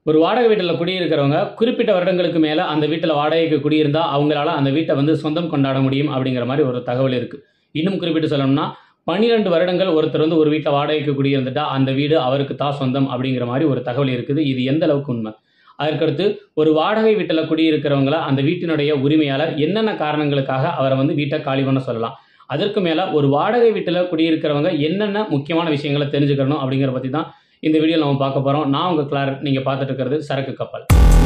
ஒரு வாடகை வீட்டில் குடியிருக்கிறவங்க குறிப்பிட்ட வருடங்களுக்கு மேலே அந்த வீட்டில் வாடகைக்கு குடியிருந்தா அவங்களால அந்த வீட்டை வந்து சொந்தம் கொண்டாட முடியும் அப்படிங்கிற மாதிரி ஒரு தகவல் இருக்குது இன்னும் குறிப்பிட்டு சொல்லணும்னா பன்னிரெண்டு வருடங்கள் ஒருத்தர் வந்து ஒரு வீட்டில் வாடகைக்கு குடியிருந்துட்டா அந்த வீடு அவருக்கு தான் சொந்தம் அப்படிங்கிற மாதிரி ஒரு தகவல் இருக்குது இது எந்த அளவுக்கு உண்மை அதற்கடுத்து ஒரு வாடகை வீட்டில் குடியிருக்கிறவங்கள அந்த வீட்டினுடைய உரிமையாளர் என்னென்ன காரணங்களுக்காக அவரை வந்து வீட்டை காலி பண்ண சொல்லலாம் அதற்கு மேலே ஒரு வாடகை வீட்டில் குடியிருக்கிறவங்க என்னென்ன முக்கியமான விஷயங்களை தெரிஞ்சுக்கணும் அப்படிங்கிற பற்றி தான் இந்த வீடியோவில் நம்ம பார்க்க போகிறோம் நான் உங்கள் கிளார் நீங்கள் பார்த்துட்டு இருக்கிறது சரக்கு கப்பல்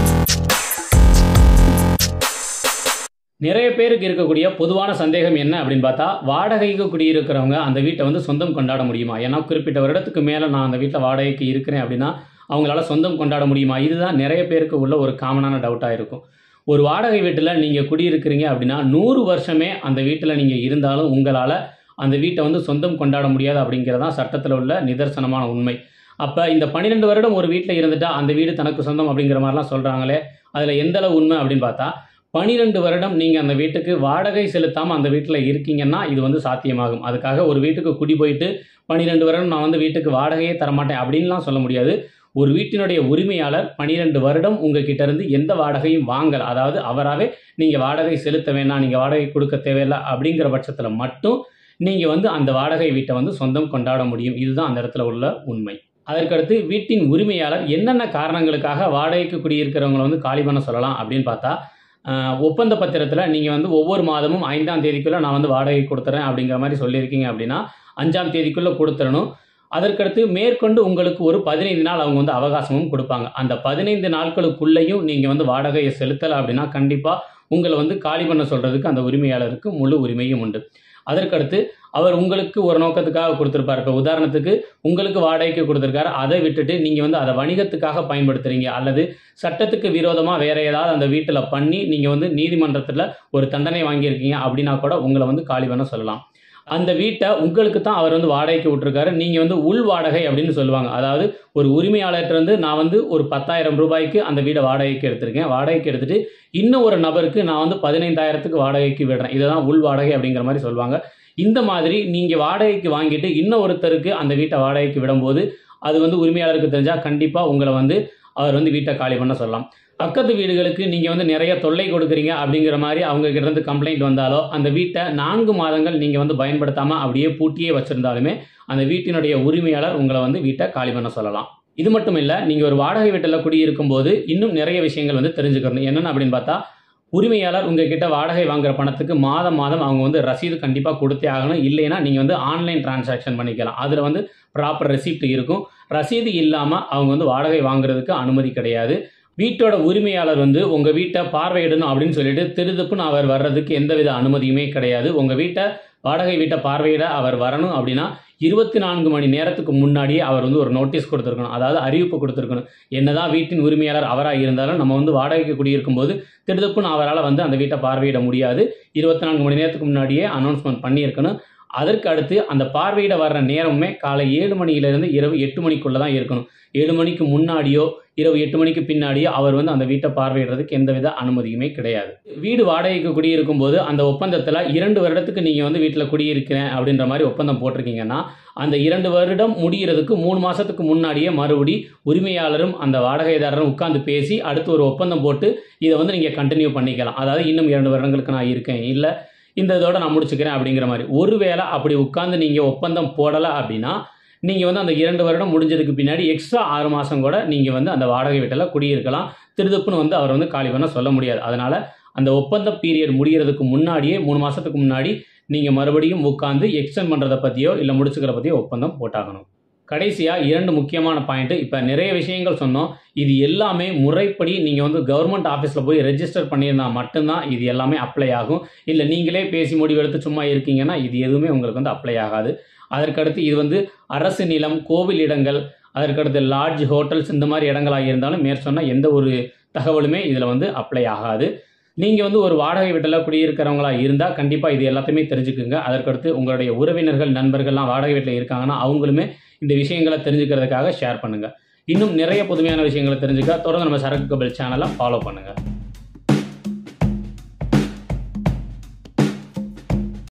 நிறைய பேருக்கு இருக்கக்கூடிய பொதுவான சந்தேகம் என்ன அப்படின்னு பார்த்தா வாடகைக்கு குடியிருக்கிறவங்க அந்த வீட்டை வந்து சொந்தம் கொண்டாட முடியுமா ஏன்னா குறிப்பிட்ட வருடத்துக்கு மேலே நான் அந்த வீட்டில் வாடகைக்கு இருக்கிறேன் அப்படின்னா அவங்களால சொந்தம் கொண்டாட முடியுமா இதுதான் நிறைய பேருக்கு உள்ள ஒரு காமனான டவுட்டாக இருக்கும் ஒரு வாடகை வீட்டில் நீங்கள் குடியிருக்கிறீங்க அப்படின்னா நூறு வருஷமே அந்த வீட்டில் நீங்கள் இருந்தாலும் உங்களால் அந்த வீட்டை வந்து சொந்தம் கொண்டாட முடியாது அப்படிங்கிறதான் சட்டத்தில் உள்ள நிதர்சனமான உண்மை அப்போ இந்த பன்னிரெண்டு வருடம் ஒரு வீட்டில் இருந்துட்டா அந்த வீடு தனக்கு சொந்தம் அப்படிங்கிற மாதிரிலாம் சொல்கிறாங்களே அதில் எந்த அளவு உண்மை அப்படின்னு பார்த்தா பனிரெண்டு வருடம் நீங்கள் அந்த வீட்டுக்கு வாடகை செலுத்தாமல் அந்த வீட்டில் இருக்கீங்கன்னா இது வந்து சாத்தியமாகும் அதுக்காக ஒரு வீட்டுக்கு குடி போயிட்டு பன்னிரெண்டு வருடம் நான் வந்து வீட்டுக்கு வாடகையே தரமாட்டேன் அப்படின்லாம் சொல்ல முடியாது ஒரு வீட்டினுடைய உரிமையாளர் பன்னிரெண்டு வருடம் உங்ககிட்ட இருந்து எந்த வாடகையும் வாங்கல அதாவது அவராகவே நீங்கள் வாடகை செலுத்த வேணாம் நீங்கள் வாடகை கொடுக்க தேவையில்லை அப்படிங்கிற பட்சத்தில் மட்டும் நீங்கள் வந்து அந்த வாடகை வீட்டை வந்து சொந்தம் கொண்டாட முடியும் இதுதான் அந்த இடத்துல உள்ள உண்மை அதற்கடுத்து வீட்டின் உரிமையாளர் என்னென்ன காரணங்களுக்காக வாடகைக்கு குடியிருக்கிறவங்களை வந்து காலி பண்ண சொல்லலாம் அப்படின்னு பார்த்தா ஆஹ், ஒப்பந்த பத்திரத்தில் நீங்கள் வந்து ஒவ்வொரு மாதமும் ஐந்தாம் தேதிக்குள்ளே நான் வந்து வாடகை கொடுத்துறேன் அப்படிங்கிற மாதிரி சொல்லியிருக்கீங்க அப்படின்னா அஞ்சாம் தேதிக்குள்ளே கொடுத்துடணும் அதற்கடுத்து மேற்கொண்டு உங்களுக்கு ஒரு பதினைந்து நாள் அவங்க வந்து அவகாசமும் கொடுப்பாங்க அந்த பதினைந்து நாட்களுக்குள்ளேயும் நீங்கள் வந்து வாடகையை செலுத்தலை அப்படின்னா கண்டிப்பாக உங்களை வந்து காலி பண்ண சொல்கிறதுக்கு அந்த உரிமையாளருக்கு முழு உரிமையும் உண்டு அதற்கடுத்து அவர் உங்களுக்கு ஒரு நோக்கத்துக்காக கொடுத்துருப்பார் இப்போ உதாரணத்துக்கு உங்களுக்கு வாடகைக்கு கொடுத்துருக்காரு அதை விட்டுட்டு நீங்கள் வந்து அதை வணிகத்துக்காக பயன்படுத்துறீங்க அல்லது சட்டத்துக்கு விரோதமாக வேற ஏதாவது அந்த வீட்டில் பண்ணி நீங்கள் வந்து நீதிமன்றத்தில் ஒரு தண்டனை வாங்கியிருக்கீங்க அப்படின்னா கூட உங்களை வந்து காலி பண்ண சொல்லலாம் அந்த வீட்டை உங்களுக்கு தான் அவர் வந்து வாடகைக்கு விட்டுருக்காரு நீங்கள் வந்து உள் வாடகை அப்படின்னு சொல்லுவாங்க அதாவது ஒரு உரிமையாளர்கிட்ட இருந்து நான் வந்து ஒரு பத்தாயிரம் ரூபாய்க்கு அந்த வீடை வாடகைக்கு எடுத்திருக்கேன் வாடகைக்கு எடுத்துட்டு இன்னும் ஒரு நபருக்கு நான் வந்து பதினைந்தாயிரத்துக்கு வாடகைக்கு விடுறேன் இதை தான் உள் வாடகை அப்படிங்கிற மாதிரி சொல்லுவாங்க இந்த மாதிரி நீங்கள் வாடகைக்கு வாங்கிட்டு இன்னும் ஒருத்தருக்கு அந்த வீட்டை வாடகைக்கு விடும்போது அது வந்து உரிமையாளருக்கு தெரிஞ்சால் கண்டிப்பாக உங்களை வந்து அவர் வந்து வீட்டை காலி பண்ண சொல்லலாம் பக்கத்து வீடுகளுக்கு நீங்கள் வந்து நிறைய தொல்லை கொடுக்குறீங்க அப்படிங்கிற மாதிரி அவங்க கிட்ட இருந்து கம்ப்ளைண்ட் வந்தாலோ அந்த வீட்டை நான்கு மாதங்கள் நீங்கள் வந்து பயன்படுத்தாமல் அப்படியே பூட்டியே வச்சுருந்தாலுமே அந்த வீட்டினுடைய உரிமையாளர் உங்களை வந்து வீட்டை காலி பண்ண சொல்லலாம் இது மட்டும் இல்லை நீங்கள் ஒரு வாடகை வீட்டில் குடியிருக்கும் போது இன்னும் நிறைய விஷயங்கள் வந்து தெரிஞ்சுக்கணும் என்னென்ன அப்படின்னு பார்த்தா உரிமையாளர் உங்ககிட்ட வாடகை வாங்குற பணத்துக்கு மாதம் மாதம் அவங்க வந்து ரசீது கண்டிப்பாக கொடுத்தே ஆகணும் இல்லைன்னா நீங்கள் வந்து ஆன்லைன் டிரான்சாக்ஷன் பண்ணிக்கலாம் அதில் வந்து ப்ராப்பர் ரெசிப்ட் இருக்கும் ரசீது இல்லாமல் அவங்க வந்து வாடகை வாங்குறதுக்கு அனுமதி கிடையாது வீட்டோட உரிமையாளர் வந்து உங்கள் வீட்டை பார்வையிடணும் அப்படின்னு சொல்லிட்டு திருதுப்புன்னு அவர் வர்றதுக்கு எந்தவித அனுமதியுமே கிடையாது உங்கள் வீட்டை வாடகை வீட்டை பார்வையிட அவர் வரணும் அப்படின்னா இருபத்தி நான்கு மணி நேரத்துக்கு முன்னாடியே அவர் வந்து ஒரு நோட்டீஸ் கொடுத்துருக்கணும் அதாவது அறிவிப்பு கொடுத்துருக்கணும் என்னதான் வீட்டின் உரிமையாளர் அவராக இருந்தாலும் நம்ம வந்து வாடகைக்கு குடியிருக்கும் போது திடுதுப்புன்னு அவரால் வந்து அந்த வீட்டை பார்வையிட முடியாது இருபத்தி நான்கு மணி நேரத்துக்கு முன்னாடியே அனௌன்ஸ்மெண்ட் பண்ணியிருக்கணும் அதற்கு அடுத்து அந்த பார்வையிட வர்ற நேரமுமே காலை ஏழு மணியிலிருந்து இரவு எட்டு மணிக்குள்ளே தான் இருக்கணும் ஏழு மணிக்கு முன்னாடியோ இரவு எட்டு மணிக்கு பின்னாடியோ அவர் வந்து அந்த வீட்டை பார்வையிடுறதுக்கு எந்தவித அனுமதியுமே கிடையாது வீடு வாடகைக்கு குடியிருக்கும் போது அந்த ஒப்பந்தத்தில் இரண்டு வருடத்துக்கு நீங்கள் வந்து வீட்டில் குடியிருக்கிறேன் அப்படின்ற மாதிரி ஒப்பந்தம் போட்டிருக்கீங்கன்னா அந்த இரண்டு வருடம் முடிகிறதுக்கு மூணு மாதத்துக்கு முன்னாடியே மறுபடி உரிமையாளரும் அந்த வாடகைதாரரும் உட்காந்து பேசி அடுத்து ஒரு ஒப்பந்தம் போட்டு இதை வந்து நீங்கள் கண்டினியூ பண்ணிக்கலாம் அதாவது இன்னும் இரண்டு வருடங்களுக்கு நான் இருக்கேன் இல்லை இந்த இதோட நான் முடிச்சுக்கிறேன் அப்படிங்கிற மாதிரி ஒருவேளை அப்படி உட்காந்து நீங்கள் ஒப்பந்தம் போடலை அப்படின்னா நீங்கள் வந்து அந்த இரண்டு வருடம் முடிஞ்சதுக்கு பின்னாடி எக்ஸ்ட்ரா ஆறு மாதம் கூட நீங்கள் வந்து அந்த வாடகை வீட்டில் குடியிருக்கலாம் திருதுப்புன்னு வந்து அவர் வந்து காலி பண்ண சொல்ல முடியாது அதனால் அந்த ஒப்பந்த பீரியட் முடிகிறதுக்கு முன்னாடியே மூணு மாதத்துக்கு முன்னாடி நீங்கள் மறுபடியும் உட்காந்து எக்ஸ்டெண்ட் பண்ணுறதை பற்றியோ இல்லை முடிச்சுக்கிற பற்றியோ ஒப்பந்தம் போட்டாகணும் கடைசியாக இரண்டு முக்கியமான பாயிண்ட்டு இப்போ நிறைய விஷயங்கள் சொன்னோம் இது எல்லாமே முறைப்படி நீங்கள் வந்து கவர்மெண்ட் ஆஃபீஸில் போய் ரெஜிஸ்டர் பண்ணியிருந்தா மட்டும்தான் இது எல்லாமே அப்ளை ஆகும் இல்லை நீங்களே பேசி முடிவெடுத்து சும்மா இருக்கீங்கன்னா இது எதுவுமே உங்களுக்கு வந்து அப்ளை ஆகாது அதற்கடுத்து இது வந்து அரசு நிலம் கோவில் இடங்கள் அதற்கடுத்து லாட்ஜ் ஹோட்டல்ஸ் இந்த மாதிரி இடங்களாக இருந்தாலும் மேற்சொன்ன எந்த ஒரு தகவலுமே இதில் வந்து அப்ளை ஆகாது நீங்கள் வந்து ஒரு வாடகை வீட்டில் குடியிருக்கிறவங்களா இருந்தால் கண்டிப்பாக இது எல்லாத்தையுமே தெரிஞ்சுக்குங்க அதற்கடுத்து உங்களுடைய உறவினர்கள் நண்பர்கள்லாம் வாடகை வீட்டில் இருக்காங்கன்னா அவங்களுமே இந்த விஷயங்களை தெரிஞ்சுக்கிறதுக்காக ஷேர் பண்ணுங்கள் இன்னும் நிறைய புதுமையான விஷயங்களை தெரிஞ்சுக்க தொடர்ந்து நம்ம சரக்கு கபல் சேனலை ஃபாலோ பண்ணுங்கள்